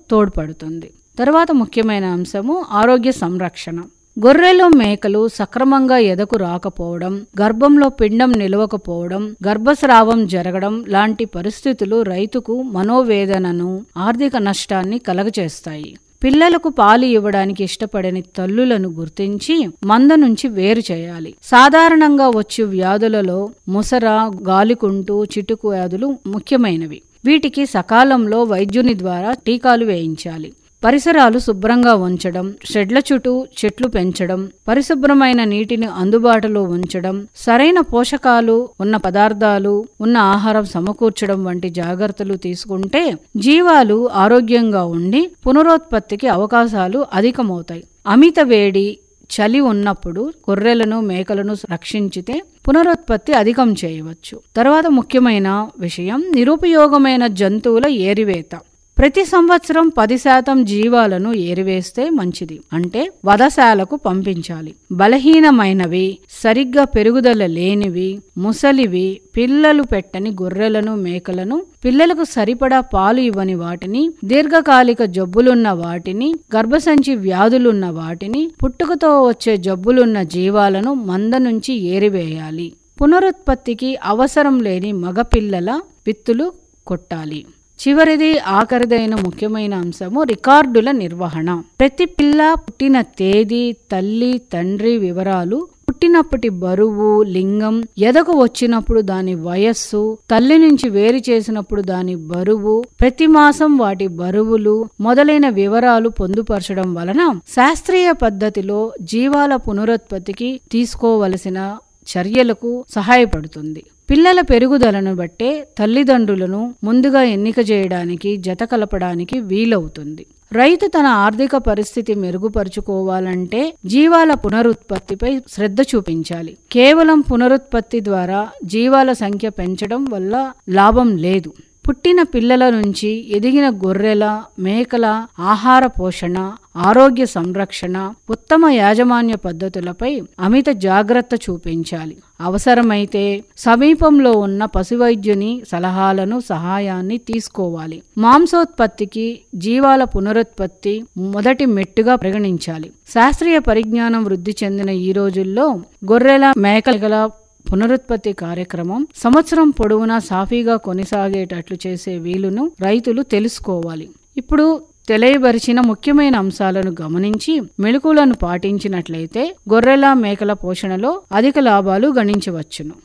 తోడ్పడుతుంది తర్వాత ముఖ్యమైన అంశము ఆరోగ్య సంరక్షణ గొర్రెలు మేకలు సక్రమంగా ఎదకు రాకపోవడం గర్భంలో పిండం నిలవకపోవడం గర్భస్రావం జరగడం లాంటి పరిస్థితులు రైతుకు మనోవేదనను ఆర్థిక నష్టాన్ని కలగచేస్తాయి పిల్లలకు పాలు ఇవ్వడానికి ఇష్టపడని తల్లులను గుర్తించి మంద నుంచి వేరు చేయాలి సాధారణంగా వచ్చే వ్యాధులలో ముసర గాలికుంటు చిటుకు వ్యాధులు ముఖ్యమైనవి వీటికి సకాలంలో వైద్యుని ద్వారా టీకాలు వేయించాలి పరిసరాలు శుభ్రంగా ఉంచడం షెడ్ల చుట్టూ చెట్లు పెంచడం పరిశుభ్రమైన నీటిని అందుబాటులో ఉంచడం సరైన పోషకాలు ఉన్న పదార్థాలు ఉన్న ఆహారం సమకూర్చడం వంటి జాగ్రత్తలు తీసుకుంటే జీవాలు ఆరోగ్యంగా ఉండి పునరుత్పత్తికి అవకాశాలు అధికమవుతాయి అమిత వేడి చలి ఉన్నప్పుడు గొర్రెలను మేకలను రక్షించితే పునరుత్పత్తి అధికం చేయవచ్చు తర్వాత ముఖ్యమైన విషయం నిరుపయోగమైన జంతువుల ఏరివేత ప్రతి సంవత్సరం పది శాతం జీవాలను ఏరివేస్తే మంచిది అంటే వధశాలకు పంపించాలి బలహీనమైనవి సరిగ్గా పెరుగుదల లేనివి ముసలివి పిల్లలు పెట్టని గొర్రెలను మేకలను పిల్లలకు సరిపడా పాలు ఇవ్వని వాటిని దీర్ఘకాలిక జబ్బులున్న వాటిని గర్భసంచి వ్యాధులున్న వాటిని పుట్టుకతో వచ్చే జబ్బులున్న జీవాలను మంద నుంచి ఏరివేయాలి పునరుత్పత్తికి అవసరం లేని మగపిల్లల విత్తులు కొట్టాలి చివరిది ఆఖరిదైన ముఖ్యమైన అంశము రికార్డుల నిర్వహణ ప్రతి పిల్ల పుట్టిన తేదీ తల్లి తండ్రి వివరాలు పుట్టినప్పటి బరువు లింగం ఎదకు వచ్చినప్పుడు దాని వయస్సు తల్లి నుంచి వేరు చేసినప్పుడు దాని బరువు ప్రతి మాసం వాటి బరువులు మొదలైన వివరాలు పొందుపరచడం వలన శాస్త్రీయ పద్ధతిలో జీవాల పునరుత్పత్తికి తీసుకోవలసిన చర్యలకు సహాయపడుతుంది పిల్లల పెరుగుదలను బట్టే తల్లిదండ్రులను ముందుగా ఎన్నిక చేయడానికి జత కలపడానికి వీలవుతుంది రైతు తన ఆర్థిక పరిస్థితి మెరుగుపరుచుకోవాలంటే జీవాల పునరుత్పత్తిపై శ్రద్ధ చూపించాలి కేవలం పునరుత్పత్తి ద్వారా జీవాల సంఖ్య పెంచడం వల్ల లాభం లేదు పుట్టిన పిల్లల నుంచి ఎదిగిన గొర్రెల మేకల ఆహార పోషణ ఆరోగ్య సంరక్షణ ఉత్తమ యాజమాన్య పద్ధతులపై అమిత జాగ్రత్త చూపించాలి అవసరమైతే సమీపంలో ఉన్న పశువైద్యుని సలహాలను సహాయాన్ని తీసుకోవాలి మాంసోత్పత్తికి జీవాల పునరుత్పత్తి మొదటి మెట్టుగా పరిగణించాలి శాస్త్రీయ పరిజ్ఞానం వృద్ధి చెందిన ఈ రోజుల్లో గొర్రెల మేకల పునరుత్పత్తి కార్యక్రమం సంవత్సరం పొడవునా సాఫీగా కొనసాగేటట్లు చేసే వీలును రైతులు తెలుసుకోవాలి ఇప్పుడు తెలియబరిచిన ముఖ్యమైన అంశాలను గమనించి మెళుకులను పాటించినట్లయితే గొర్రెల మేకల పోషణలో అధిక లాభాలు గణించవచ్చును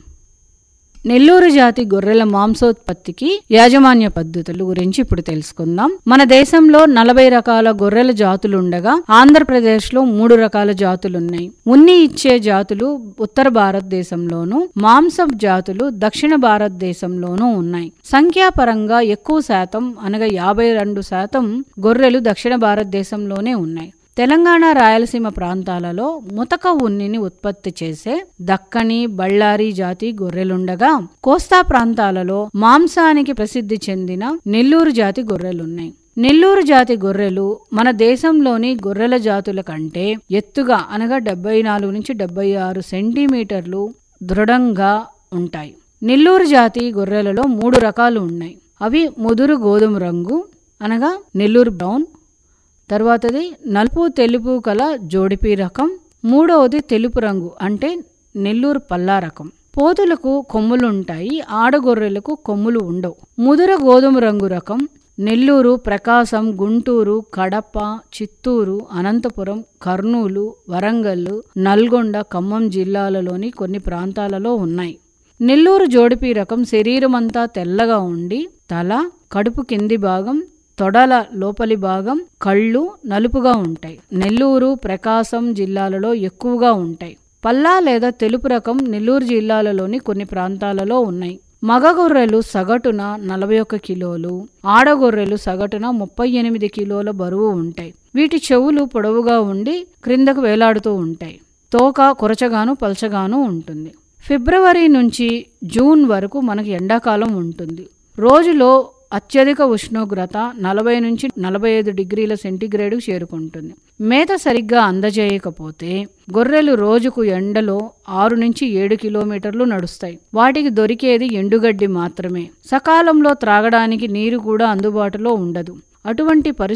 నెల్లూరు జాతి గొర్రెల మాంసోత్పత్తికి యాజమాన్య పద్ధతుల గురించి ఇప్పుడు తెలుసుకుందాం మన దేశంలో నలభై రకాల గొర్రెల జాతులుండగా ఆంధ్రప్రదేశ్లో మూడు రకాల జాతులున్నాయి ఉన్ని ఇచ్చే జాతులు ఉత్తర భారతదేశంలోనూ మాంసం జాతులు దక్షిణ భారతదేశంలోనూ ఉన్నాయి సంఖ్యాపరంగా ఎక్కువ శాతం అనగా యాభై రెండు శాతం గొర్రెలు దక్షిణ భారతదేశంలోనే ఉన్నాయి తెలంగాణ రాయలసీమ ప్రాంతాలలో ముతక ఉన్నిని ఉత్పత్తి చేసే దక్కని బళ్ళారి జాతి గొర్రెలుండగా కోస్తా ప్రాంతాలలో మాంసానికి ప్రసిద్ధి చెందిన నెల్లూరు జాతి గొర్రెలున్నాయి నెల్లూరు జాతి గొర్రెలు మన దేశంలోని గొర్రెల జాతుల కంటే ఎత్తుగా అనగా డెబ్బై నాలుగు నుంచి డెబ్బై ఆరు సెంటీమీటర్లు దృఢంగా ఉంటాయి నెల్లూరు జాతి గొర్రెలలో మూడు రకాలు ఉన్నాయి అవి ముదురు గోధుమ రంగు అనగా నెల్లూరు బ్రౌన్ తర్వాతది నలుపు తెలుపు కల జోడిపి రకం మూడవది తెలుపు రంగు అంటే నెల్లూరు పల్లా రకం పోతులకు కొమ్ములుంటాయి ఆడగొర్రెలకు కొమ్ములు ఉండవు ముదుర గోధుమ రంగు రకం నెల్లూరు ప్రకాశం గుంటూరు కడప చిత్తూరు అనంతపురం కర్నూలు వరంగల్ నల్గొండ ఖమ్మం జిల్లాలలోని కొన్ని ప్రాంతాలలో ఉన్నాయి నెల్లూరు జోడిపి రకం శరీరమంతా తెల్లగా ఉండి తల కడుపు కింది భాగం తొడల లోపలి భాగం కళ్ళు నలుపుగా ఉంటాయి నెల్లూరు ప్రకాశం జిల్లాలలో ఎక్కువగా ఉంటాయి పల్లా లేదా తెలుపు రకం నెల్లూరు జిల్లాలలోని కొన్ని ప్రాంతాలలో ఉన్నాయి మగ గొర్రెలు సగటున నలభై ఒక్క కిలోలు ఆడగొర్రెలు సగటున ముప్పై ఎనిమిది కిలోల బరువు ఉంటాయి వీటి చెవులు పొడవుగా ఉండి క్రిందకు వేలాడుతూ ఉంటాయి తోక కొరచగాను పల్చగాను ఉంటుంది ఫిబ్రవరి నుంచి జూన్ వరకు మనకి ఎండాకాలం ఉంటుంది రోజులో అత్యధిక ఉష్ణోగ్రత నలభై నుంచి నలభై ఐదు డిగ్రీల సెంటీగ్రేడ్ చేరుకుంటుంది మేత సరిగ్గా అందజేయకపోతే గొర్రెలు రోజుకు ఎండలో ఆరు నుంచి ఏడు కిలోమీటర్లు నడుస్తాయి వాటికి దొరికేది ఎండుగడ్డి మాత్రమే సకాలంలో త్రాగడానికి నీరు కూడా అందుబాటులో ఉండదు అటువంటి పరిస్థితి